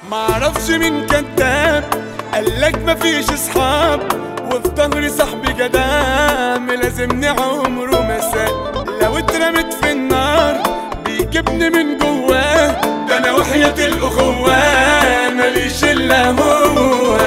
معرفش مين كذاب قالك مفيش اصحاب وفي ظهري صاحبي جدام لازمني عمره مساء لو اترمت في النار بيجيبني من جواه ده انا وحياة الاخوة ماليش الا هو